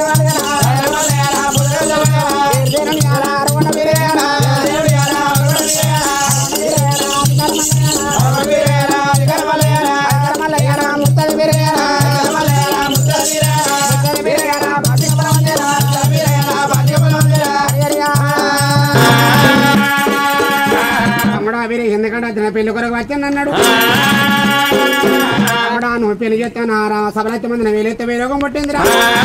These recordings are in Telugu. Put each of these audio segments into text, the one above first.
తమ్ముడు వీరే ఎందుకంటే అతని పెళ్లి కొరకు వచ్చాను అన్నాడు తమ్ముడా నువ్వు పెళ్లి చేస్తాను సభలైతే మంది నువ్వు వేలైతే వేరోగం పుట్టిందిరా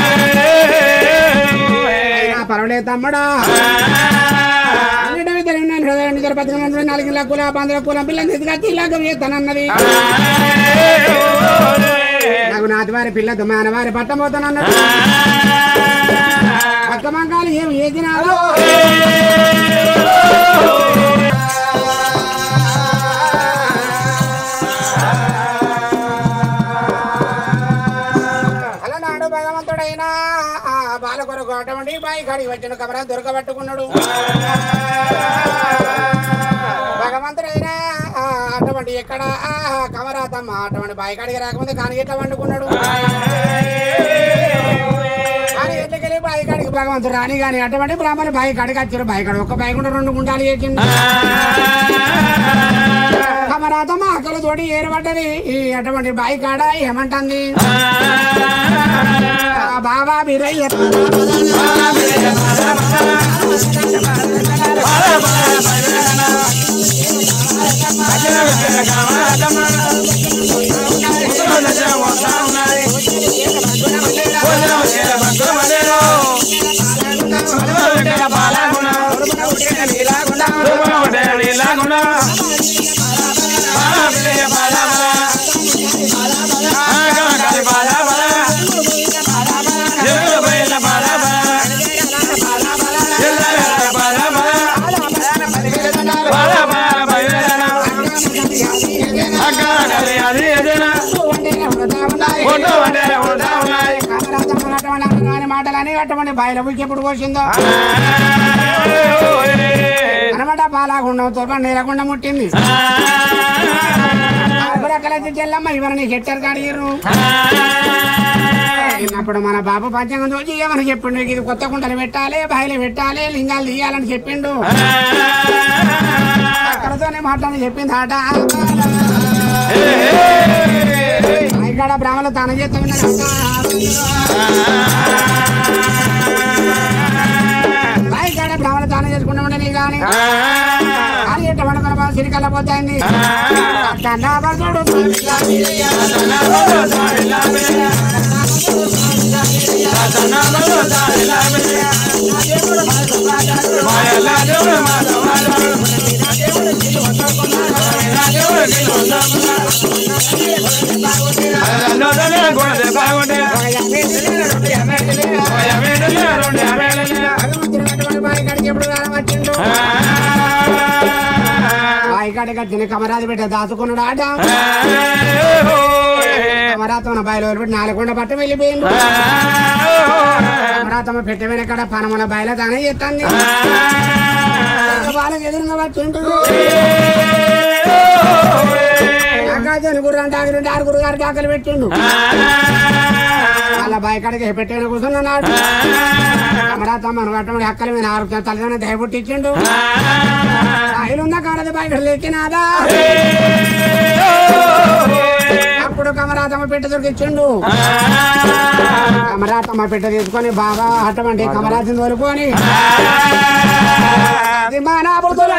అయినా పర్వాలేదు తమ్ముడా అన్నిటివి తెలియని హృదయం నిజర బతికిన నాలుగు లక్కుల పందుల కులం పిల్లని ఎదుగచ్చి ఇలాగ వేస్తానన్నది నాకు నాటి వారి పిల్ల దుమాన వారి పట్టబోతానన్నాడు పక్క మంకాలు ఏం ఏదినాలో అలనాడు భగవంతుడైనా ఆ బాల కొరకు అటువంటి బాయి కాడికి వచ్చిన కమరా దొరకబట్టుకున్నాడు భగవంతుడైనా ఆ అటువంటి ఎక్కడ ఆ కమరాతమ్మ అటువంటి బాయి కాడికి రాకముందు కానీ ఎట్లా వండుకున్నాడు కానీ ఎట్లకెళ్ళి బాయి కాడికి భగవంతుడు రాని కానీ అటువంటి బ్రాహ్మణి బాయి కాడికి వచ్చారు బాయి కాడ ఒక్క బాయి కూడా రెండు గుండాలు చేసిండు కమరాతమ్మ అక్కల తోటి ఏరబడ్డది ఈ అటువంటి బాయి కాడ ఏమంటుంది ఆ బాబా బిరయ్య మాటలని అటువంటి బాయిల పులికి ఎప్పుడు కోసిందో అనమాట పాలాగుండం తోప నీలకుండా ముట్టింది అక్కడెక్కలైతే చెల్లమ్మ ఇవన్నీ హెక్టర్ కాడిరు అప్పుడు మన బాబు పంచాంగం చూసి ఏమని చెప్పిండు ఇది కొత్త కుంటలు పెట్టాలి బాయిలు పెట్టాలి లింగాలు తీయాలని చెప్పిండు అక్కడతోనే మాట్లాడి చెప్పింది ఆట ఇక్కడ బ్రాహ్మణులు తన చేత ఇక్కడ బ్రాహ్మణులు తాను చేసుకుంటామంటే నీ కానీ అది ఎట్ట వండుకున్న బాగా సిరికల్లా పోతాయండి కన్నాబడుతుడు బాయికాడికి వచ్చిన కమరాది పెట్ట దాచుకున్నాడు ఆట కమరాతమ్మ బాయిలో పెట్టి నాలుగుండ పట్టు వెళ్ళిపోయిండు కమరాతమ్మ పెట్ట వెనకడ పనమల బాయిలో తానే చెప్తాంది వాళ్ళకి ఎదురుగా వచ్చిండు నాగార్జున గురు అంటే ఆగిరంటే ఆరుగురు గారికి ఆకలి పెట్టిండు వాళ్ళ బాయికాడికి పెట్టిన కూర్చున్నాడు కమరాతమ్మను కట్టమని అక్కల మీద ఆరు తల్లిదండ్రులు దయపుట్టించిండు ఆయన కాడది బయట లేచినాదా అప్పుడు కమరాతమ్మ పెట్ట దొరికిచ్చిండు కమరాతమ్మ పెట్ట తీసుకొని బాగా అటువంటి కమరాతిని తోలుకొని విమానాపుడుతులు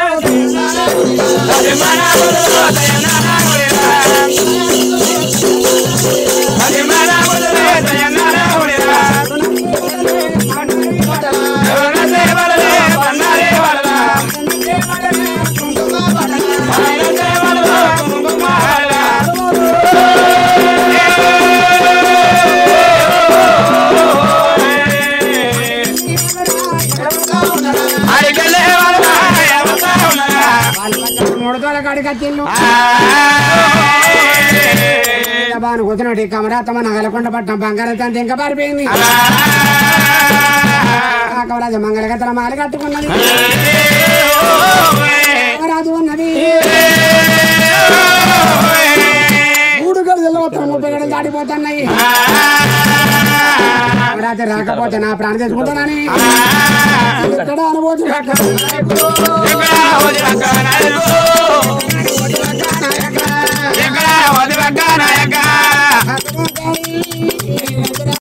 మూడు తోల కాడికి వచ్చిండు బాను కూర్చున్నాడు కమరాతమ్మ నగలకొండ పట్నం బంగారం తంత ఇంకా పారిపోయింది ఆ కమరాజు మంగళగతల మాల కట్టుకున్నది రాజు ఉన్నది మూడు గడుదల మొత్తం ముప్పై గడులు దాటిపోతున్నాయి శివరాత్రి రాకపోతే నా ప్రాణం తెచ్చుకుంటానని ఇక్కడ అనుభూతి ఎక్కడ పోతే అక్కడ నాయకుడు.